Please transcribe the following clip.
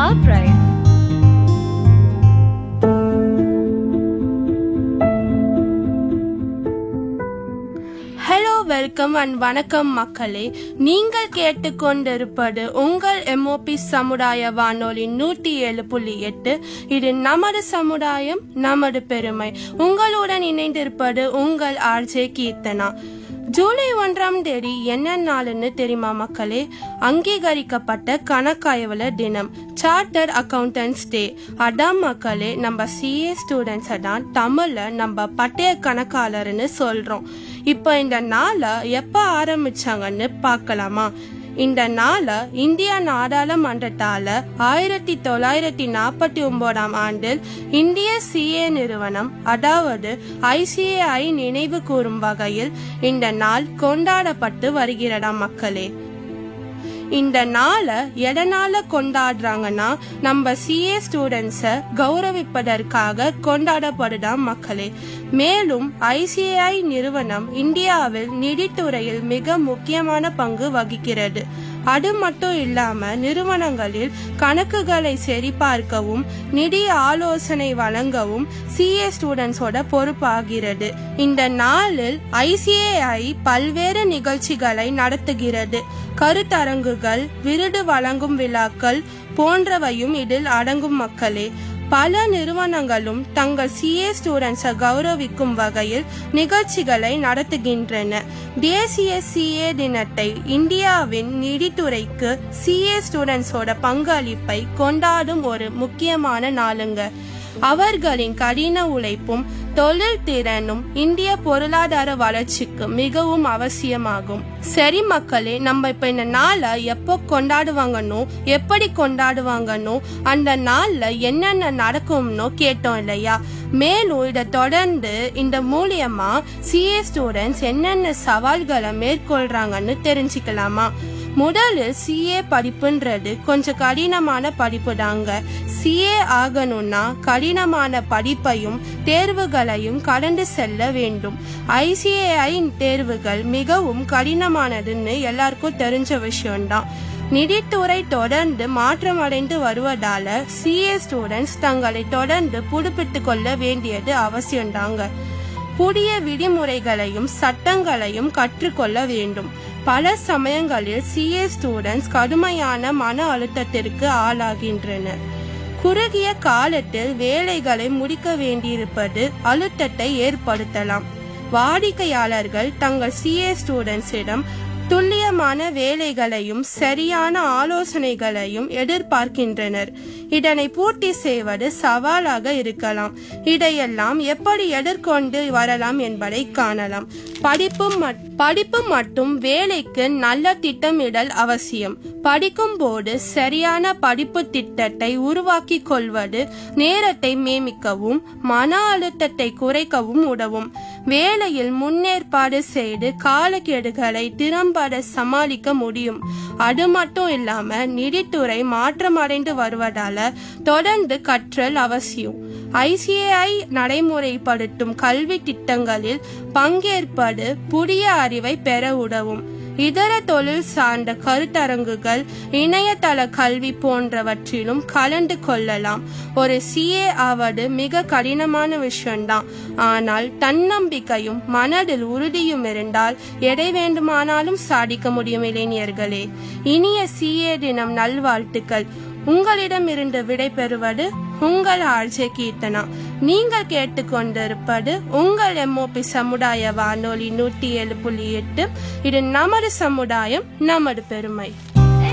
our pride. Hello welcome and வணக்கம் மக்களே நீங்கள் கேட்டுக்கொண்டிருப்பது உங்கள் எம்ஓபி சமுதாய வானொலி நூற்றி ஏழு புள்ளி எட்டு இது நமது சமுதாயம் நமது பெருமை உங்களுடன் இணைந்திருப்பது உங்கள் ஆர்ஜே கீர்த்தனா ஜூலை ஒன்றாம் தேதி என்ன நாளுன்னு தெரியுமா மக்களே அங்கீகரிக்கப்பட்ட கணக்காய்வலர் தினம் சார்ட்டர்ட் அக்கௌண்டன்ஸ் டே அதான் மக்களே நம்ம சிஏ ஸ்டூடெண்ட்ஸை தான் தமிழ்ல நம்ம பட்டய கணக்காளர்னு சொல்றோம் இப்போ இந்த நாளை எப்போ ஆரம்பிச்சாங்கன்னு பார்க்கலாமா இந்த நாளை இந்திய நாடாளுமன்றத்தால ஆயிரத்தி தொள்ளாயிரத்தி நாற்பத்தி ஒன்பதாம் ஆண்டில் இந்திய சிஏ நிறுவனம் அதாவது ஐசிஏஐ நினைவு கூறும் வகையில் இந்த நாள் கொண்டாடப்பட்டு வருகிறதாம் மக்களே இந்த நாளை எதனால கொண்டாடுறாங்கன்னா நம்ம சிஏ ஸ்டூடெண்ட்ஸை கௌரவிப்பதற்காக கொண்டாடப்படுதாம் மக்களே மேலும் ஐசிஐ நிறுவனம் இந்தியாவில் நிதித்துறையில் மிக முக்கியமான பங்கு வகிக்கிறது அது மட்டும் இல்லாம நிறுவனங்களில் கணக்குகளை சரிபார்க்கவும் நிதி ஆலோசனை வழங்கவும் சிஏ ஸ்டூடெண்ட்ஸோட பொறுப்பாகிறது இந்த நாளில் ஐசிஏஐ பல்வேறு நிகழ்ச்சிகளை நடத்துகிறது கருத்தரங்குகள் விருது வழங்கும் விழாக்கள் போன்றவையும் இதில் அடங்கும் மக்களே பல நிறுவனங்களும் தங்கள் சிஏ ஸ்டூடெண்ட்ஸை கௌரவிக்கும் வகையில் நிகழ்ச்சிகளை நடத்துகின்றன தேசிய சிஏ தினத்தை இந்தியாவின் நிதித்துறைக்கு சிஏ ஸ்டூடெண்ட்ஸோட பங்களிப்பை கொண்டாடும் ஒரு முக்கியமான நாளுங்க அவர்களின் கடின உழைப்பும் தொழில் திறனும் இந்திய பொருளாதார வளர்ச்சிக்கு மிகவும் அவசியமாகும் சரி மக்களே நம்ம இப்ப இந்த நாளை எப்போ கொண்டாடுவாங்கன்னோ எப்படி கொண்டாடுவாங்கன்னோ அந்த நாள்ல என்னென்ன நடக்கும்னோ கேட்டோம் இல்லையா மேலும் இதை தொடர்ந்து இந்த மூலியமா சிஏ ஸ்டூடெண்ட்ஸ் என்னென்ன சவால்களை மேற்கொள்றாங்கன்னு தெரிஞ்சுக்கலாமா முதல்ல சிஏ படிப்புன்றது கொஞ்சம் கடினமான படிப்பு தாங்க சிஏ ஆகணும்னா கடினமான படிப்பையும் தேர்வுகளையும் கடந்து செல்ல வேண்டும் ஐசிஏஐ தேர்வுகள் மிகவும் கடினமானதுன்னு எல்லாருக்கும் தெரிஞ்ச விஷயம்தான் நிதித்துறை தொடர்ந்து மாற்றமடைந்து வருவதால சிஏ ஸ்டூடெண்ட்ஸ் தங்களை தொடர்ந்து புதுப்பித்துக் கொள்ள வேண்டியது அவசியம்தாங்க புதிய விதிமுறைகளையும் சட்டங்களையும் கற்றுக்கொள்ள வேண்டும் பல சமயங்களில் சிஏ ஸ்டூடெண்ட்ஸ் கடுமையான மன அழுத்தத்திற்கு ஆளாகின்றனர் குறுகிய காலத்தில் வேலைகளை முடிக்க வேண்டியிருப்பது அழுத்தத்தை ஏற்படுத்தலாம் வாடிக்கையாளர்கள் தங்கள் சிஏ ஸ்டூடெண்ட்ஸிடம் துல்லியமான வேலைகளையும் சரியான ஆலோசனைகளையும் எதிர்பார்க்கின்றனர் இதனை பூர்த்தி செய்வது சவாலாக இருக்கலாம் இதையெல்லாம் எப்படி எதிர்கொண்டு வரலாம் என்பதை காணலாம் படிப்பு படிப்பு மற்றும் வேலைக்கு நல்ல திட்டமிடல் அவசியம் படிக்கும் போது சரியான படிப்பு திட்டத்தை உருவாக்கி கொள்வது நேரத்தை மேமிக்கவும் மன அழுத்தத்தை குறைக்கவும் உதவும் வேலையில் முன்னேற்பாடு செய்து காலக்கெடுகளை திறம்பட சமாளிக்க முடியும் அது மட்டும் இல்லாம நிதித்துறை மாற்றமடைந்து வருவதால தொடர்ந்து கற்றல் அவசியம் ஐசிஏஐ நடைமுறைப்படுத்தும் கல்வி திட்டங்களில் பங்கேற்பது புதிய அறிவை பெற உதவும் இதர தொழில் சார்ந்த கருத்தரங்குகள் இணையதள கல்வி போன்றவற்றிலும் கலந்து கொள்ளலாம் ஒரு சிஏ ஆவது மிக கடினமான விஷயம்தான் ஆனால் தன்னம்பிக்கையும் மனதில் உறுதியும் இருந்தால் எதை வேண்டுமானாலும் சாதிக்க முடியும் இளைஞர்களே இனிய சிஏ தினம் நல்வாழ்த்துக்கள் உங்களிடமிருந்து விடை பெறுவது உங்கள் ஆர்ஜே கீர்த்தனா நீங்கள் கேட்டுக்கொண்டிருப்பது உங்கள் எம்ஓபி சமுதாய வானொலி நூற்றி ஏழு புள்ளி எட்டு இது நமது சமுதாயம் நமது பெருமை